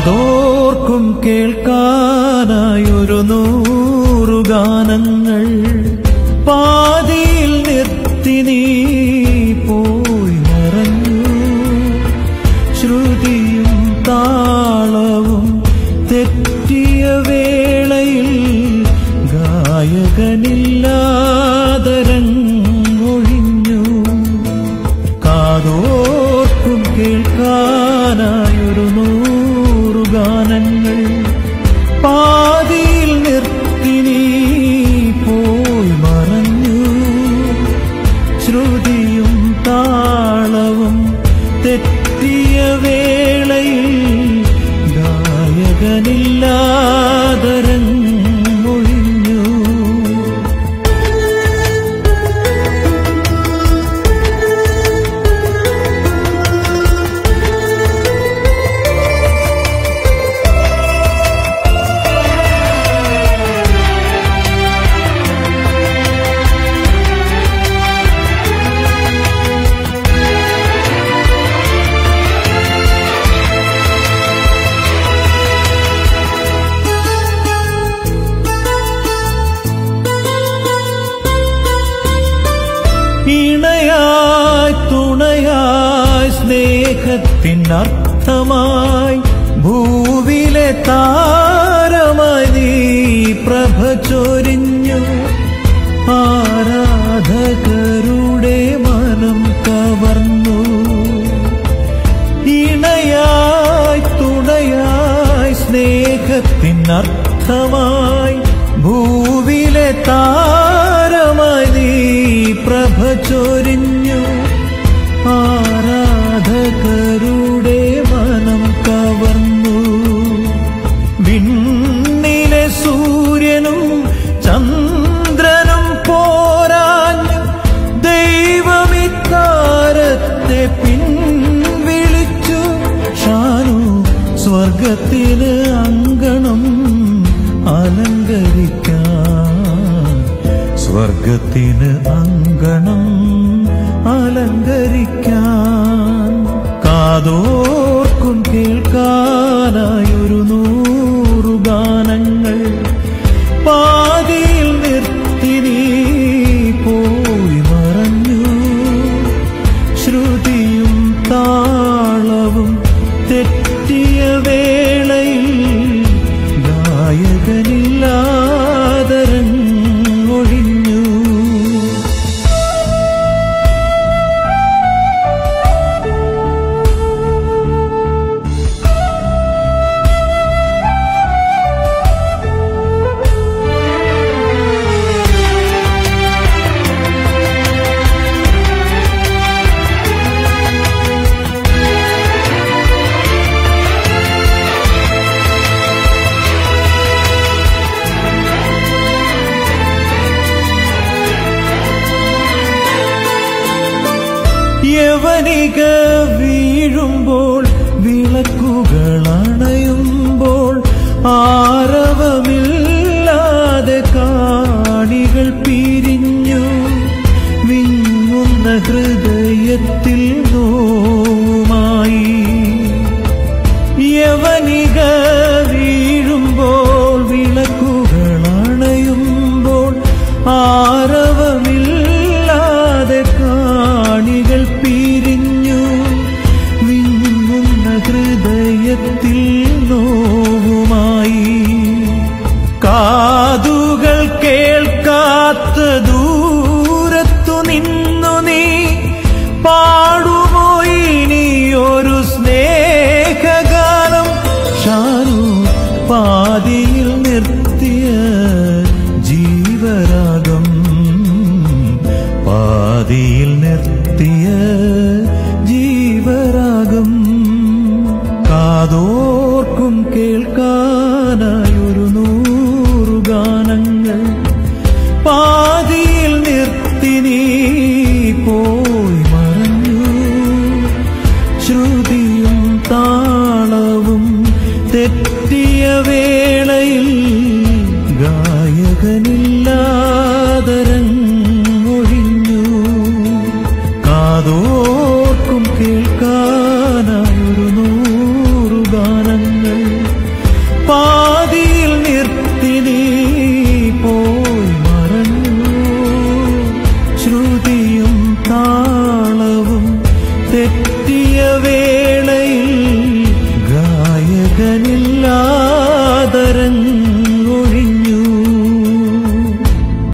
കാതോർക്കും കേൾക്കാനായൊരു നൂറു ഗാനങ്ങൾ പാതിയിൽ നിർത്തി നീ പോയി മറഞ്ഞു ശ്രുതിയും താളവും തെറ്റിയ വേളയിൽ ഗായകനില്ലാതരങ്ങൊഴിഞ്ഞു കാതോർക്കും കേൾക്കാനായൊരു നൂറു ഗാനങ്ങൾ പാതിയിൽ നിർത്തി നീ പോയി മറഞ്ഞു ശ്രുതിയും താളവും തെറ്റിയ വേളയിൽ ഗായകനില്ലാതരങ്ങൊഴിഞ്ഞു ഇണയായി തുണയായി സ്നേഹത്തിനർത്ഥമായി ഭൂവിലെ താരമായി നീ പ്രഭ ചൊരിഞ്ഞു ആരാധകരുടെ മനം കവർന്നു ഇണയായി തുണയായി സ്നേഹത്തിനർത്ഥമായി ഭൂവിലെ താരമായി നീ പ്രഭ ചൊരിഞ്ഞു ആരാധകരുടെ മനം കവർന്നു വിണ്ണിലെ സൂര്യനും ചന്ദ്രനും പോരാഞ്ഞു ദൈവമിത്താരത്തെ പിൻവിളിച്ചു ഷാനു സ്വർഗത്തിന് അങ്കണം അലങ്കരിക്കാൻ സ്വർഗത്തിന് അങ്കണം അലങ്കരിക്കാൻ കാതോർക്കും കേൾക്കാനായൊരു നൂറു ഗാനങ്ങൾ പാതിയിൽ നിർത്തി നീ പോയി മറഞ്ഞു ശ്രുതിയും താളവും തെറ്റിയ വേളയിൽ ഗായകനില്ലാതരങ്ങൊഴിഞ്ഞു യവനിക വീഴുമ്പോൾ വിളക്കുകൾ അണയുമ്പോൾ ആരവമില്ലാതെ കാണികൾ പിരിഞ്ഞു വിങ്ങുന്ന ഹൃദയത്തിൽ നോവുമായി യവനിക വീഴുമ്പോൾ വിളക്കുകൾ അണയുമ്പോൾ ആരവമില്ലാതെ കാണികൾ പിരിഞ്ഞു വിങ്ങുന്ന ഹൃദയത്തിൽ നോവുമായി കാതുകൾ കേൾക്കാത്ത ദൂരത്തു നിന്നു നീ പാടുമോ ഇനി ഒരു സ്നേഹഗാനം ഷാരു പാതിയിൽ നിർത്തിയ ജീവരാഗം പാതിയിൽ നിർത്തിയ